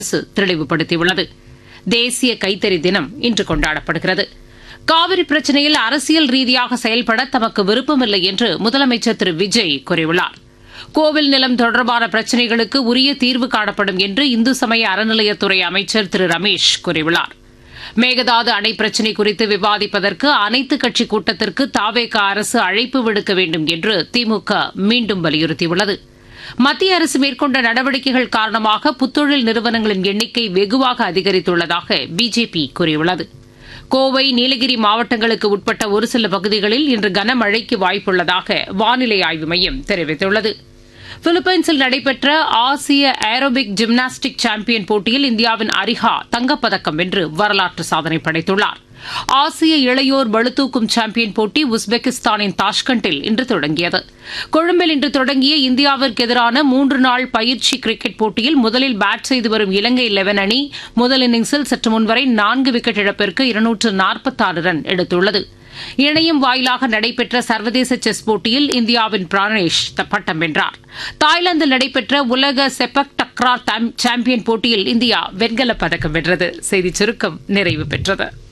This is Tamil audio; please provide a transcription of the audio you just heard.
அரசு தெளிவுபடுத்தியுள்ளது தேசிய கைத்தறி தினம் இன்று கொண்டாடப்படுகிறது காவிரி பிரச்சினையில் அரசியல் ரீதியாக செயல்பட தமக்கு விருப்பமில்லை என்று முதலமைச்சர் திரு விஜய் கூறியுள்ளார் கோவில் நிலம் தொடர்பான பிரச்சினைகளுக்கு உரிய தீர்வு காணப்படும் என்று இந்து சமய அறநிலையத்துறை அமைச்சர் திரு ரமேஷ் கூறியுள்ளார் மேகதாது அணை பிரச்சினை குறித்து விவாதிப்பதற்கு அனைத்துக் கட்சி கூட்டத்திற்கு தாவேக அரசு அழைப்பு விடுக்க வேண்டும் என்று திமுக மீண்டும் வலியுறுத்தியுள்ளது மத்திய அரசு மேற்கொண்ட நடவடிக்கைகள் காரணமாக புத்தொழில் நிறுவனங்களின் எண்ணிக்கை வெகுவாக அதிகரித்துள்ளதாக பிஜேபி கூறியுள்ளது கோவை நீலகிரி மாவட்டங்களுக்கு உட்பட்ட ஒரு சில பகுதிகளில் இன்று கனமழைக்கு வாய்ப்புள்ளதாக வானிலை ஆய்வு மையம் தெரிவித்துள்ளது பிலிப்பைன்ஸில் நடைபெற்ற ஆசிய ஏரோபிக் ஜிம்னாஸ்டிக் சாம்பியன் போட்டியில் இந்தியாவின் அரிஹா தங்கப்பதக்கம் வென்று வரலாற்று சாதனை படைத்துள்ளார் ஆசிய இளையோர் பளுதூக்கும் சாம்பியன் போட்டி உஸ்பெகிஸ்தானின் தாஷ்கண்டில் இன்று தொடங்கியது கொழும்பில் இன்று தொடங்கிய இந்தியாவிற்கு எதிரான மூன்று நாள் பயிற்சி கிரிக்கெட் போட்டியில் முதலில் பேட் செய்து வரும் இலங்கை லெவன் அணி முதல் இன்னிங்ஸில் சற்று முன்வரை நான்கு விக்கெட் இழப்பிற்கு இருநூற்று நாற்பத்தாறு ரன் எடுத்துள்ளது இணையம் வாயிலாக நடைபெற்ற சர்வதேச செஸ் போட்டியில் இந்தியாவின் பிரானேஷ் பட்டம் வென்றார் தாய்லாந்தில் நடைபெற்ற உலக செப்பக் டக்ரா சாம்பியன் போட்டியில் இந்தியா வெண்கலப் பதக்கம் வென்றது செய்திச் சுருக்கம் நிறைவு பெற்றது